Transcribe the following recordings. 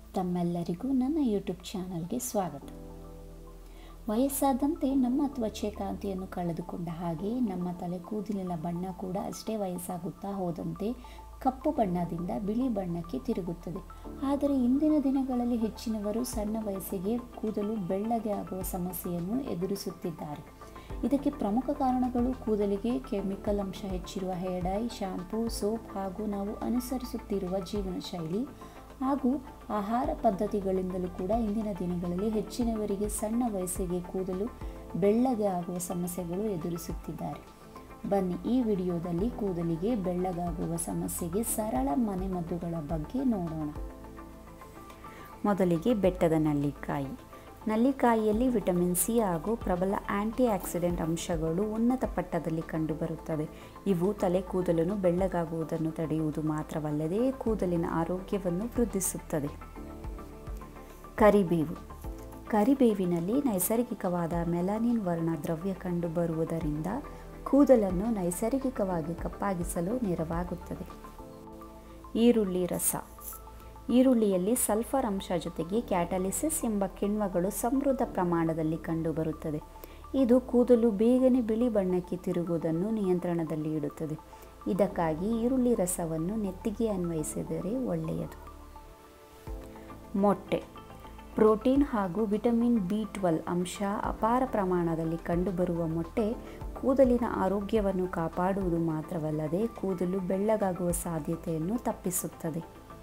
ತಮ್ಮೆಲ್ಲರಿಗೂ ನನ್ನ ಯೂಟ್ಯೂಬ್ ಚಾನಲ್ಗೆ ಸ್ವಾಗತ ವಯಸ್ಸಾದಂತೆ ನಮ್ಮ ತ್ವಚೆ ಕಾಂತಿಯನ್ನು ಕಳೆದುಕೊಂಡ ಹಾಗೆ ನಮ್ಮ ತಲೆ ಕೂದಲಿನ ಬಣ್ಣ ಕೂಡ ಅಷ್ಟೇ ವಯಸ್ಸಾಗುತ್ತಾ ಹೋದಂತೆ ಕಪ್ಪು ಬಣ್ಣದಿಂದ ಬಿಳಿ ಬಣ್ಣಕ್ಕೆ ತಿರುಗುತ್ತದೆ ಆದರೆ ಇಂದಿನ ದಿನಗಳಲ್ಲಿ ಹೆಚ್ಚಿನವರು ಸಣ್ಣ ವಯಸ್ಸಿಗೆ ಕೂದಲು ಬೆಳ್ಳಗೆ ಆಗುವ ಸಮಸ್ಯೆಯನ್ನು ಎದುರಿಸುತ್ತಿದ್ದಾರೆ ಇದಕ್ಕೆ ಪ್ರಮುಖ ಕಾರಣಗಳು ಕೂದಲಿಗೆ ಕೆಮಿಕಲ್ ಅಂಶ ಹೆಚ್ಚಿರುವ ಹೇರ್ ಡೈ ಶಾಂಪೂ ಸೋಪ್ ಹಾಗೂ ನಾವು ಅನುಸರಿಸುತ್ತಿರುವ ಜೀವನ ಶೈಲಿ ಹಾಗೂ ಆಹಾರ ಪದ್ಧತಿಗಳಿಂದಲೂ ಕೂಡ ಇಂದಿನ ದಿನಗಳಲ್ಲಿ ಹೆಚ್ಚಿನವರಿಗೆ ಸಣ್ಣ ವಯಸ್ಸಿಗೆ ಕೂದಲು ಬೆಳ್ಳಗೆ ಆಗುವ ಸಮಸ್ಯೆಗಳು ಎದುರಿಸುತ್ತಿದ್ದಾರೆ ಬನ್ನಿ ಈ ವಿಡಿಯೋದಲ್ಲಿ ಕೂದಲಿಗೆ ಬೆಳ್ಳಗಾಗುವ ಸಮಸ್ಯೆಗೆ ಸರಳ ಮನೆಮದ್ದುಗಳ ಬಗ್ಗೆ ನೋಡೋಣ ಮೊದಲಿಗೆ ಬೆಟ್ಟದ ನಲ್ಲಿಕಾಯಿ ನಲ್ಲಿಕಾಯಿಯಲ್ಲಿ ವಿಟಮಿನ್ ಸಿ ಹಾಗೂ ಪ್ರಬಲ ಆಂಟಿ ಆಕ್ಸಿಡೆಂಟ್ ಅಂಶಗಳು ಉನ್ನತ ಪಟ್ಟದಲ್ಲಿ ಕಂಡುಬರುತ್ತದೆ ಇವು ತಲೆ ಕೂದಲನ್ನು ಬೆಳ್ಳಗಾಗುವುದನ್ನು ತಡೆಯುವುದು ಮಾತ್ರವಲ್ಲದೆ ಕೂದಲಿನ ಆರೋಗ್ಯವನ್ನು ವೃದ್ಧಿಸುತ್ತದೆ ಕರಿಬೇವು ಕರಿಬೇವಿನಲ್ಲಿ ನೈಸರ್ಗಿಕವಾದ ಮೆಲಾನಿನ್ ವರ್ಣ ದ್ರವ್ಯ ಕಂಡುಬರುವುದರಿಂದ ಕೂದಲನ್ನು ನೈಸರ್ಗಿಕವಾಗಿ ಕಪ್ಪಾಗಿಸಲು ನೆರವಾಗುತ್ತದೆ ಈರುಳ್ಳಿ ರಸ ಈರುಳ್ಳಿಯಲ್ಲಿ ಸಲ್ಫರ್ ಅಂಶ ಜೊತೆಗೆ ಕ್ಯಾಟಲಿಸಿಸ್ ಎಂಬ ಕಿಣ್ವಗಳು ಸಮೃದ್ಧ ಪ್ರಮಾಣದಲ್ಲಿ ಕಂಡುಬರುತ್ತದೆ ಇದು ಕೂದಲು ಬೇಗನೆ ಬಿಳಿ ಬಣ್ಣಕ್ಕೆ ತಿರುಗುವುದನ್ನು ನಿಯಂತ್ರಣದಲ್ಲಿ ಇಡುತ್ತದೆ ಇದಕ್ಕಾಗಿ ಈರುಳ್ಳಿ ರಸವನ್ನು ನೆತ್ತಿಗೆ ಅನ್ವಯಿಸಿದರೆ ಒಳ್ಳೆಯದು ಮೊಟ್ಟೆ ಪ್ರೋಟೀನ್ ಹಾಗೂ ವಿಟಮಿನ್ ಬಿ ಟ್ವೆಲ್ ಅಂಶ ಅಪಾರ ಪ್ರಮಾಣದಲ್ಲಿ ಕಂಡುಬರುವ ಮೊಟ್ಟೆ ಕೂದಲಿನ ಆರೋಗ್ಯವನ್ನು ಕಾಪಾಡುವುದು ಮಾತ್ರವಲ್ಲದೆ ಕೂದಲು ಬೆಳ್ಳಗಾಗುವ ಸಾಧ್ಯತೆಯನ್ನು ತಪ್ಪಿಸುತ್ತದೆ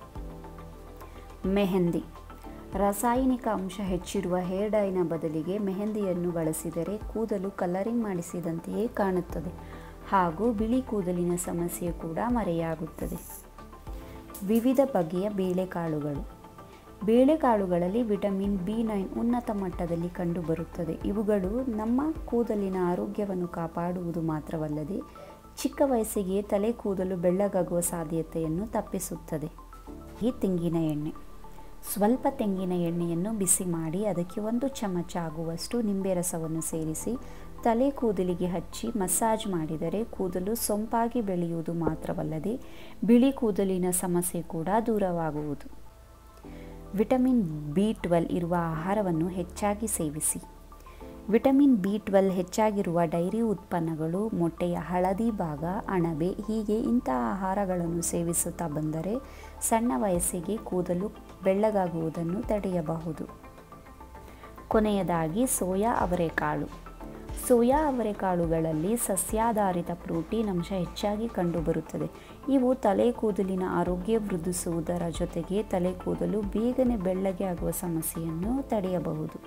ಮೆಹಂದಿ ರಾಸಾಯನಿಕ ಅಂಶ ಹೆಚ್ಚಿರುವ ಹೇರ್ ಡೈನ ಬದಲಿಗೆ ಮೆಹಂದಿಯನ್ನು ಬಳಸಿದರೆ ಕೂದಲು ಕಲರಿಂಗ್ ಮಾಡಿಸಿದಂತೆಯೇ ಕಾಣುತ್ತದೆ ಹಾಗೂ ಬಿಳಿ ಕೂದಲಿನ ಸಮಸ್ಯೆ ಕೂಡ ಮರೆಯಾಗುತ್ತದೆ ವಿವಿಧ ಬಗೆಯ ಬೇಳೆಕಾಳುಗಳು ಬೇಳೆಕಾಳುಗಳಲ್ಲಿ ವಿಟಮಿನ್ ಬಿ ನೈನ್ ಉನ್ನತ ಮಟ್ಟದಲ್ಲಿ ಕಂಡುಬರುತ್ತದೆ ಇವುಗಳು ನಮ್ಮ ಕೂದಲಿನ ಆರೋಗ್ಯವನ್ನು ಕಾಪಾಡುವುದು ಮಾತ್ರವಲ್ಲದೆ ಚಿಕ್ಕ ವಯಸ್ಸಿಗೆ ತಲೆ ಕೂದಲು ಬೆಳ್ಳಗಾಗುವ ಸಾಧ್ಯತೆಯನ್ನು ತಪ್ಪಿಸುತ್ತದೆ ಈ ತೆಂಗಿನ ಎಣ್ಣೆ ಸ್ವಲ್ಪ ತೆಂಗಿನ ಎಣ್ಣೆಯನ್ನು ಬಿಸಿ ಮಾಡಿ ಅದಕ್ಕೆ ಒಂದು ಚಮಚ ಆಗುವಷ್ಟು ನಿಂಬೆ ರಸವನ್ನು ಸೇರಿಸಿ ತಲೆ ಕೂದಲಿಗೆ ಹಚ್ಚಿ ಮಸಾಜ್ ಮಾಡಿದರೆ ಕೂದಲು ಸೊಂಪಾಗಿ ಬೆಳೆಯುವುದು ಮಾತ್ರವಲ್ಲದೆ ಬಿಳಿ ಕೂದಲಿನ ಸಮಸ್ಯೆ ಕೂಡ ದೂರವಾಗುವುದು ವಿಟಮಿನ್ ಬಿ ಟ್ವೆಲ್ ಇರುವ ಆಹಾರವನ್ನು ಹೆಚ್ಚಾಗಿ ಸೇವಿಸಿ ವಿಟಮಿನ್ ಬಿ ಟ್ವೆಲ್ ಹೆಚ್ಚಾಗಿರುವ ಡೈರಿ ಉತ್ಪನ್ನಗಳು ಮೊಟ್ಟೆಯ ಹಳದಿ ಭಾಗ ಅಣಬೆ ಹೀಗೆ ಇಂಥ ಆಹಾರಗಳನ್ನು ಸೇವಿಸುತ್ತಾ ಬಂದರೆ ಸಣ್ಣ ವಯಸ್ಸಿಗೆ ಕೂದಲು ಬೆಳ್ಳಗಾಗುವುದನ್ನು ತಡೆಯಬಹುದು ಕೊನೆಯದಾಗಿ ಸೋಯಾ ಅವರೆಕಾಳು ಸೋಯಾ ಅವರೆಕಾಳುಗಳಲ್ಲಿ ಸಸ್ಯಾಧಾರಿತ ಪ್ರೋಟೀನ್ ಅಂಶ ಹೆಚ್ಚಾಗಿ ಕಂಡುಬರುತ್ತದೆ ಇವು ತಲೆ ಕೂದಲಿನ ಆರೋಗ್ಯ ವೃದ್ಧಿಸುವುದರ ಜೊತೆಗೆ ತಲೆ ಕೂದಲು ಬೇಗನೆ ಬೆಳ್ಳಗೆ ಆಗುವ ಸಮಸ್ಯೆಯನ್ನು ತಡೆಯಬಹುದು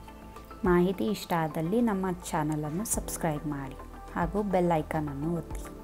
ಮಾಹಿತಿ ಇಷ್ಟ ಆದಲ್ಲಿ ನಮ್ಮ ಚಾನಲನ್ನು ಸಬ್ಸ್ಕ್ರೈಬ್ ಮಾಡಿ ಹಾಗೂ ಬೆಲ್ ಐಕಾನನ್ನು ಒತ್ತಿ